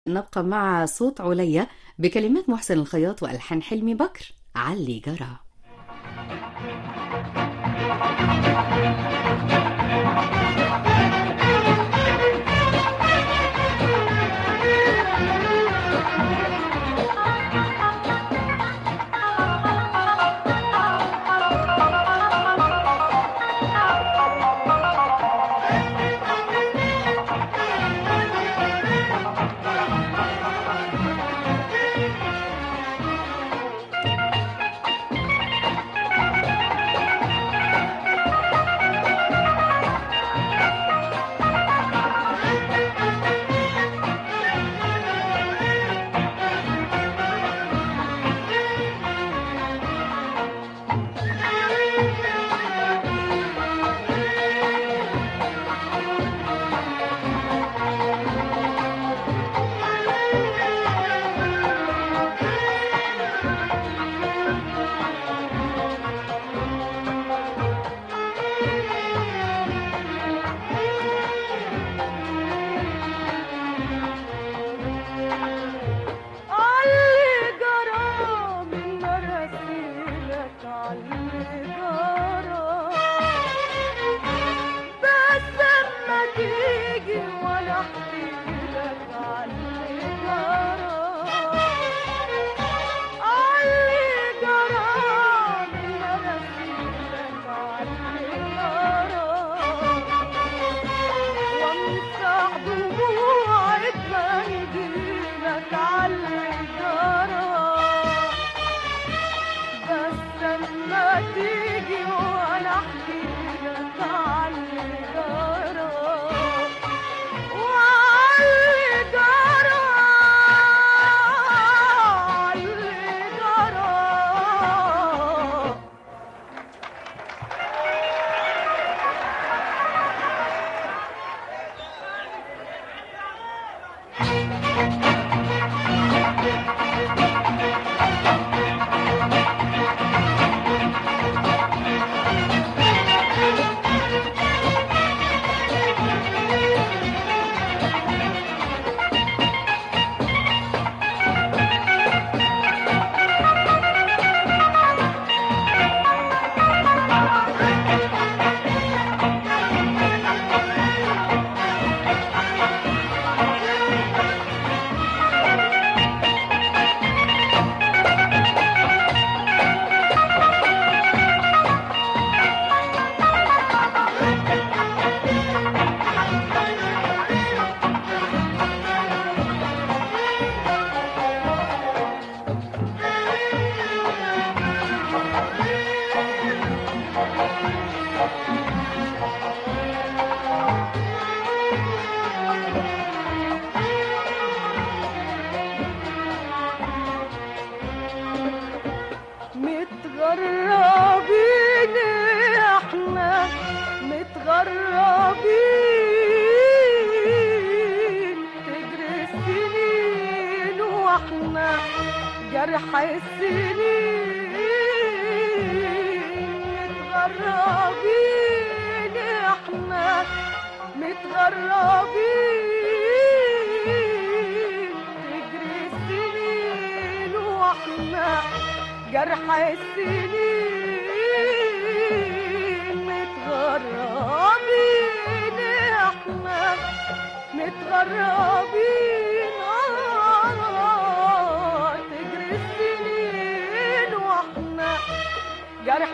نبقى مع صوت عليا بكلمات محسن الخياط وألحان حلمي بكر علي جرى علي جرى من مراسيلك علي جرى بس اما تيجي وانا احكي لك علي جرى علي جرى من مراسيلك علي جرى وامسح دموعي بمنديلك علي جرى بس اما تيجي وانا احكي لك علي جرى وعلي جرى علي جرى متغربين احنا متغربين تجري السنين واحنا جرح السنين متغربين احنا متغربين تجري السنين واحنا جرح السنين متغربين احنا متغربين آه تجري السنين واحنا جرح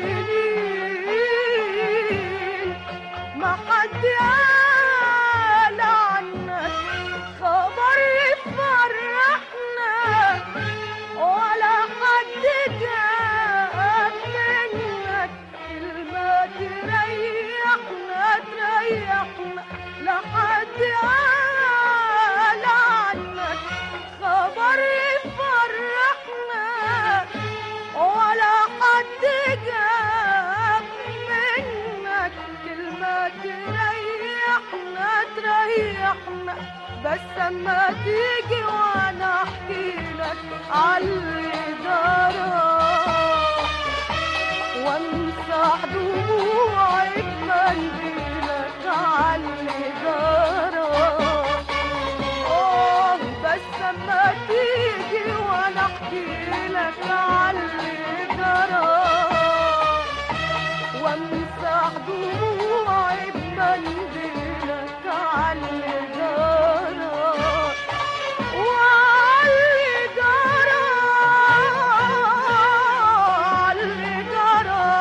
السنين ما حد قال عنك خبر يفرحنا ولا حد جاب منك كلمة تريحنا تريحنا لا حد قال عنك خبر يفرحنا ولا حد جاب منك كلمة تريحنا تريحنا بس اما تيجي وانا احكي لك عاللي جرى وامسح دموعي بمنديلك عاللي جرى آه احكيلك عاللي جرى وامسح دموعي بمنديلك عاللي جرى وعاللي جرى عاللي جرى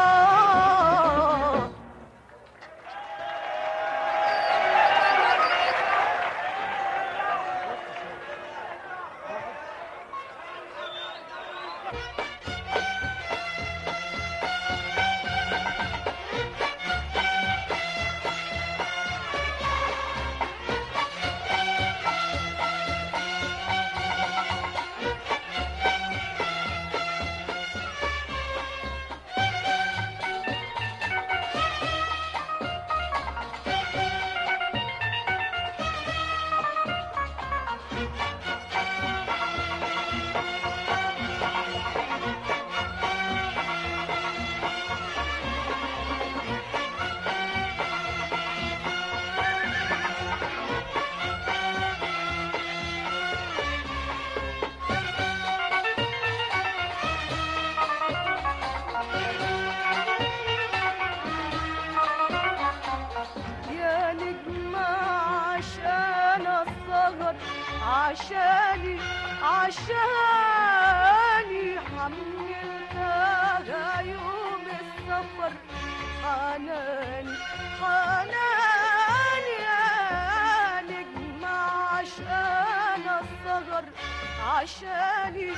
يا نجمة عشان الصغر عشاني عشاني حملتها يوم السفر حناني حناني يا نجمة عشان الصغر عشاني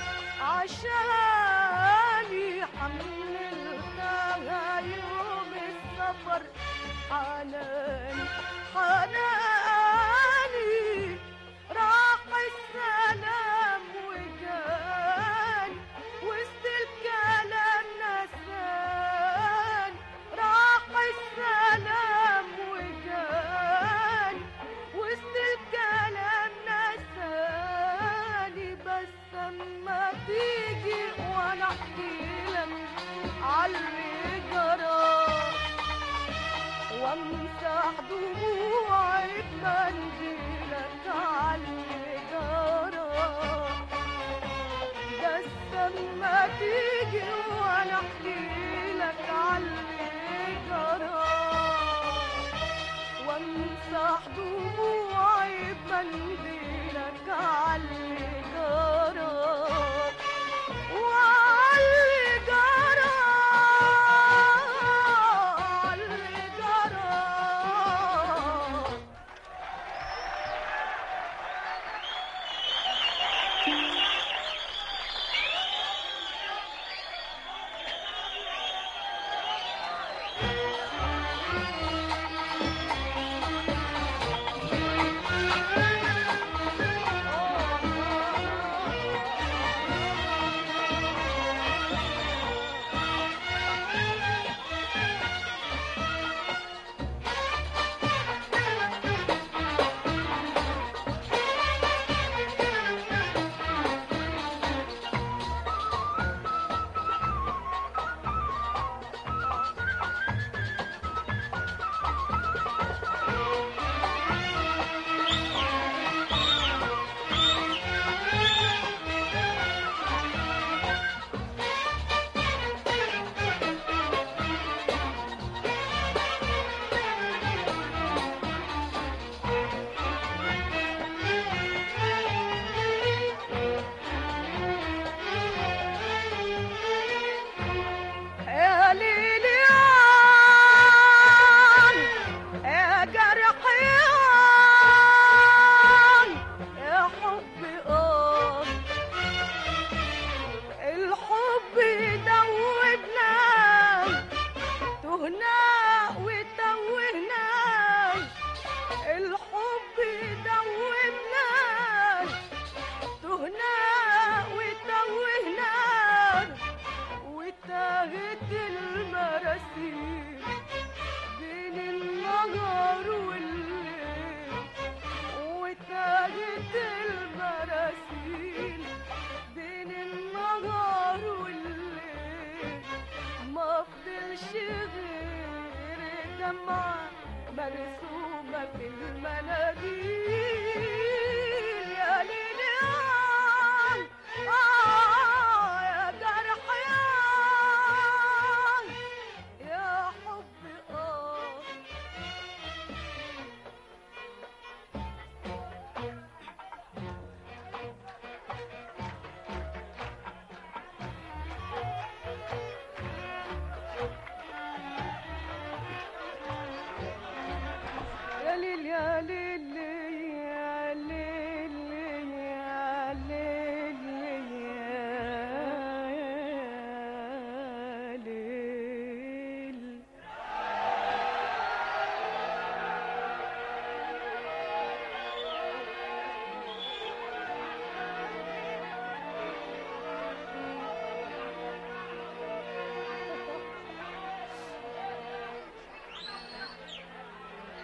عشاني حملتها يوم السفر حناني حناني راح السلام وجاني وسط الكلام نساني راح السلام وجاني وسط الكلام نساني بس اما تيجي وانا احكي لك عاللي جرى وامسح دموعي بمنديلك عاللي جرى بس اما تيجي وانا احكي لك عاللي جرى وامسح دموعي بمنديلك عاللي جرى وعاللي جرى عاللي جرى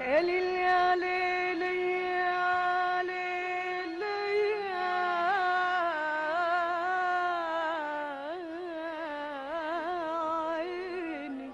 يا ليل يا ليل يا ليل يا عيني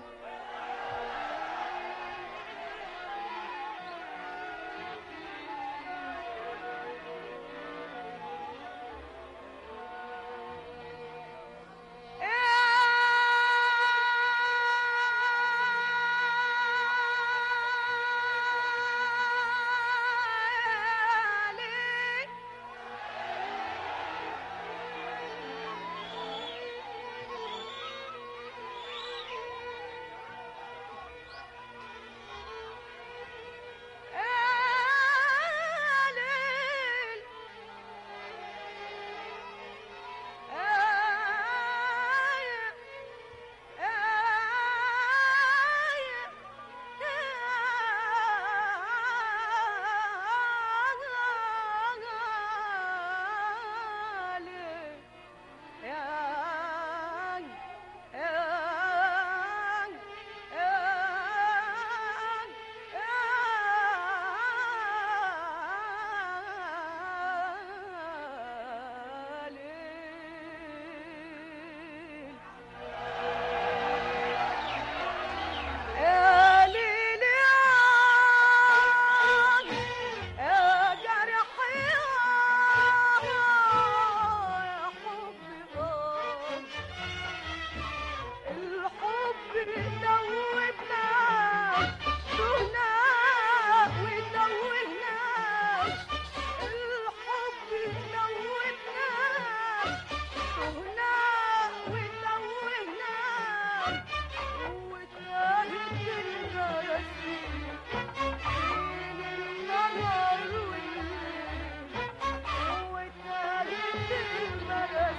يا ليل يا يا جرح يا يا حب غاب الحب دوبنا تهنا ودوهنا الحب دوبنا تهنا ودوهنا وتاهت المراسيل بين النهار والليل وتاهت المراسيل